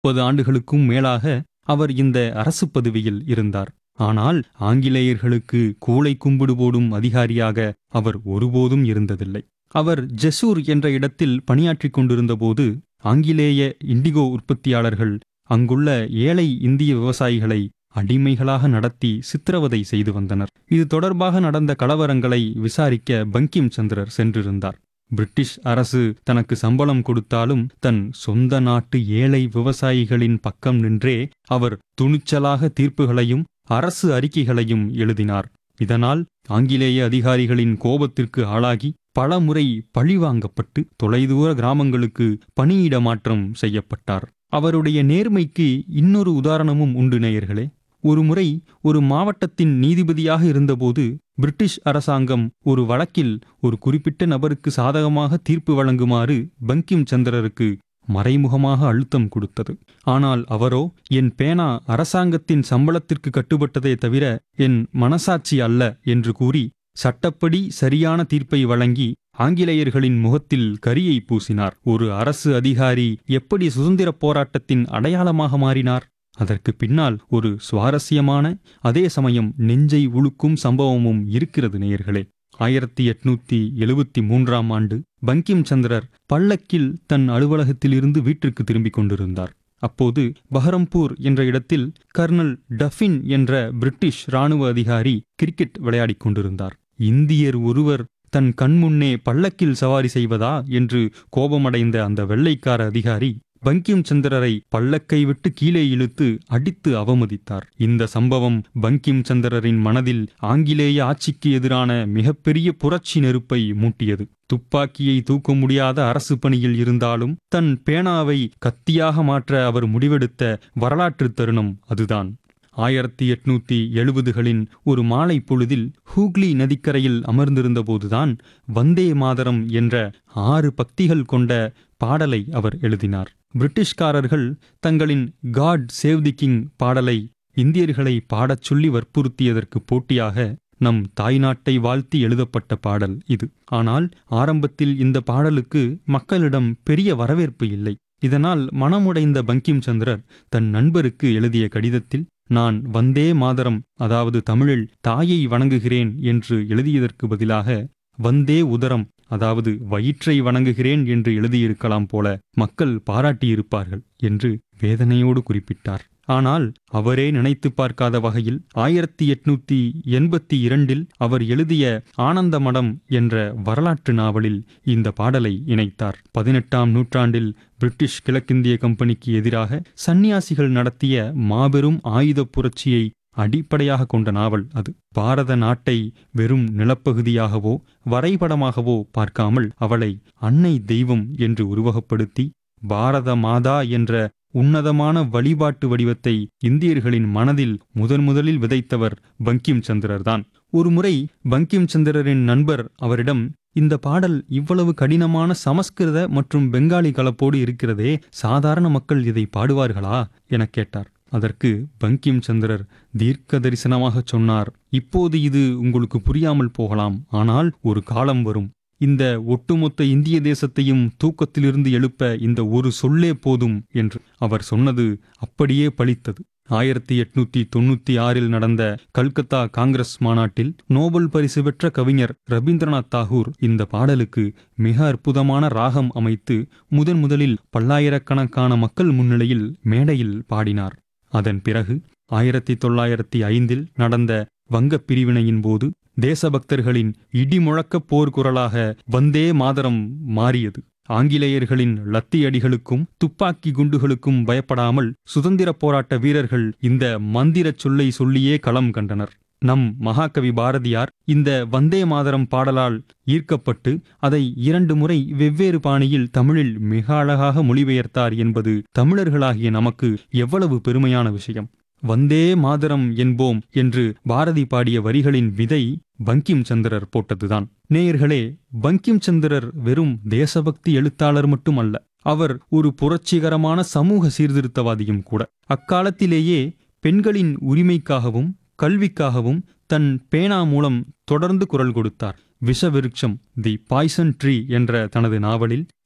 முப்பது ஆண்டுகளுக்கும் மேலாக அவர் இந்த அரசு பதவியில் இருந்தார் ஆனால் ஆங்கிலேயர்களுக்கு கூளை கும்பிடு போடும் அதிகாரியாக அவர் ஒருபோதும் இருந்ததில்லை அவர் ஜெசூர் என்ற இடத்தில் பணியாற்றிக் கொண்டிருந்தபோது ஆங்கிலேய இண்டிகோ உற்பத்தியாளர்கள் அங்குள்ள ஏழை இந்திய விவசாயிகளை அடிமைகளாக நடத்தி சித்திரவதை செய்து வந்தனர் இது தொடர்பாக நடந்த கலவரங்களை விசாரிக்க பங்கிம் சந்திரர் சென்றிருந்தார் பிரிட்டிஷ் அரசு தனக்கு சம்பளம் கொடுத்தாலும் தன் சொந்த நாட்டு ஏழை விவசாயிகளின் பக்கம் நின்றே அவர் துணிச்சலாக தீர்ப்புகளையும் அரசு அறிக்கைகளையும் எழுதினார் இதனால் ஆங்கிலேய அதிகாரிகளின் கோபத்திற்கு ஆளாகி பல முறை பழிவாங்கப்பட்டு தொலைதூர கிராமங்களுக்கு பணியிட மாற்றம் செய்யப்பட்டார் அவருடைய நேர்மைக்கு இன்னொரு உதாரணமும் உண்டு நேயர்களே ஒருமுறை ஒரு மாவட்டத்தின் நீதிபதியாக இருந்தபோது பிரிட்டிஷ் அரசாங்கம் ஒரு வழக்கில் ஒரு குறிப்பிட்ட நபருக்கு சாதகமாக தீர்ப்பு வழங்குமாறு பங்கிம் சந்திரருக்கு மறைமுகமாக அழுத்தம் கொடுத்தது ஆனால் அவரோ என் பேனா அரசாங்கத்தின் சம்பளத்திற்கு கட்டுப்பட்டதே தவிர என் மனசாட்சி அல்ல என்று கூறி சட்டப்படி சரியான தீர்ப்பை வழங்கி ஆங்கிலேயர்களின் முகத்தில் கரியை பூசினார் ஒரு அரசு அதிகாரி எப்படி சுதந்திரப் போராட்டத்தின் அடையாளமாக மாறினார் அதற்கு பின்னால் ஒரு சுவாரஸ்யமான அதே சமயம் நெஞ்சை உழுக்கும் சம்பவமும் இருக்கிறது நேயர்களே ஆயிரத்தி எட்நூத்தி எழுபத்தி மூன்றாம் ஆண்டு பங்கிம் சந்திரர் பல்லக்கில் தன் அலுவலகத்திலிருந்து வீட்டிற்கு திரும்பிக் கொண்டிருந்தார் அப்போது பஹரம்பூர் என்ற இடத்தில் கர்னல் டஃபின் என்ற பிரிட்டிஷ் இராணுவ அதிகாரி கிரிக்கெட் விளையாடிக் கொண்டிருந்தார் இந்தியர் ஒருவர் தன் கண்முன்னே பல்லக்கில் சவாரி செய்வதா என்று கோபமடைந்த அந்த வெள்ளைக்கார அதிகாரி பங்கிம் சந்திரரை பல்லக்கை விட்டு கீழே இழுத்து அடித்து அவமதித்தார் இந்த சம்பவம் பங்கிம் சந்திரரின் மனதில் ஆங்கிலேய ஆட்சிக்கு எதிரான மிகப்பெரிய புரட்சி நெருப்பை மூட்டியது துப்பாக்கியை தூக்க முடியாத அரசு பணியில் இருந்தாலும் தன் பேனாவை கத்தியாக மாற்ற அவர் முடிவெடுத்த வரலாற்று தருணம் அதுதான் ஆயிரத்தி எட்நூத்தி எழுபதுகளின் ஒரு மாலை பொழுதில் ஹூக்ளி நதிக்கரையில் அமர்ந்திருந்தபோதுதான் வந்தே மாதரம் என்ற ஆறு பக்திகள் கொண்ட பாடலை அவர் எழுதினார் பிரிட்டிஷ்காரர்கள் தங்களின் காட் சேவ் தி கிங் பாடலை இந்தியர்களை பாடச் சொல்லி வற்புறுத்தியதற்கு போட்டியாக நம் தாய்நாட்டை வாழ்த்தி எழுதப்பட்ட பாடல் இது ஆனால் ஆரம்பத்தில் இந்த பாடலுக்கு மக்களிடம் பெரிய வரவேற்பு இல்லை இதனால் மனமுடைந்த பங்கிம் சந்திரர் தன் நண்பருக்கு எழுதிய கடிதத்தில் நான் வந்தே மாதரம் அதாவது தமிழில் தாயை வணங்குகிறேன் என்று எழுதியதற்கு பதிலாக வந்தே உதரம் அதாவது வயிற்றை வணங்குகிறேன் என்று எழுதியிருக்கலாம் போல மக்கள் பாராட்டியிருப்பார்கள் என்று வேதனையோடு குறிப்பிட்டார் ஆனால் அவரே நினைத்து பார்க்காத வகையில் ஆயிரத்தி எட்நூத்தி எண்பத்தி இரண்டில் அவர் எழுதிய ஆனந்த மடம் என்ற வரலாற்று நாவலில் இந்த பாடலை இணைத்தார் பதினெட்டாம் நூற்றாண்டில் பிரிட்டிஷ் கிழக்கிந்திய கம்பெனிக்கு எதிராக சந்நியாசிகள் நடத்திய மாபெரும் ஆயுதப் புரட்சியை அடிப்படையாக கொண்ட நாவல் அது பாரத நாட்டை வெறும் நிலப்பகுதியாகவோ வரைபடமாகவோ பார்க்காமல் அவளை அன்னை தெய்வம் என்று உருவகப்படுத்தி பாரத மாதா என்ற உன்னதமான வழிபாட்டு வடிவத்தை இந்தியர்களின் மனதில் முதன் முதலில் விதைத்தவர் பங்கிம் சந்திரர்தான் ஒருமுறை பங்கிம் சந்திரரின் நண்பர் அவரிடம் இந்த பாடல் இவ்வளவு கடினமான சமஸ்கிருத மற்றும் பெங்காலி கலப்போடு இருக்கிறதே சாதாரண மக்கள் இதை பாடுவார்களா எனக் கேட்டார் அதற்கு பங்கிம் சந்திரர் தீர்க்க தரிசனமாக சொன்னார் இப்போது இது உங்களுக்கு புரியாமல் போகலாம் ஆனால் ஒரு காலம் வரும் இந்த ஒட்டுமொத்த இந்திய தேசத்தையும் தூக்கத்திலிருந்து எழுப்ப இந்த ஒரு சொல்லே போதும் என்று அவர் சொன்னது அப்படியே பலித்தது ஆயிரத்தி எட்நூத்தி தொண்ணூத்தி ஆறில் நடந்த கல்கத்தா காங்கிரஸ் மாநாட்டில் நோபல் பரிசு பெற்ற கவிஞர் ரவீந்திரநாத் தாகூர் இந்த பாடலுக்கு மிக அற்புதமான ராகம் அமைத்து முதன் முதலில் பல்லாயிரக்கணக்கான மக்கள் முன்னிலையில் மேடையில் பாடினார் அதன் பிறகு ஆயிரத்தி தொள்ளாயிரத்தி ஐந்தில் நடந்த வங்கப் பிரிவினையின் போது தேசபக்தர்களின் இடிமுழக்க போர்க்குரலாக வந்தே மாதரம் மாறியது ஆங்கிலேயர்களின் லத்தியடிகளுக்கும் துப்பாக்கி குண்டுகளுக்கும் பயப்படாமல் சுதந்திரப் போராட்ட வீரர்கள் இந்த மந்திரச் சொல்லை சொல்லியே களம் கண்டனர் நம் மகாகவி பாரதியார் இந்த வந்தே மாதரம் பாடலால் ஈர்க்கப்பட்டு அதை இரண்டு முறை வெவ்வேறு பாணியில் தமிழில் மிக அழகாக மொழிபெயர்த்தார் என்பது தமிழர்களாகிய நமக்கு எவ்வளவு பெருமையான விஷயம் வந்தே மாதரம் என்போம் என்று பாரதி பாடிய வரிகளின் விதை பங்கிம் சந்திரர் போட்டதுதான் நேயர்களே பங்கிம் சந்திரர் வெறும் தேசபக்தி எழுத்தாளர் மட்டுமல்ல அவர் ஒரு புரட்சிகரமான சமூக சீர்திருத்தவாதியும் கூட அக்காலத்திலேயே பெண்களின் உரிமைக்காகவும் கல்விக்காகவும் தன் பேனா மூலம் தொடர்ந்து குரல் கொடுத்தார் விஷவிருட்சம் தி பாய்சன் ட்ரீ என்ற தனது நாவலில்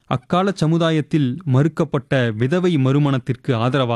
அக்கால சமுதாயத்தில் மறுக்கப்பட்ட விதவை மறுமணத்திற்கு ஆதரவாக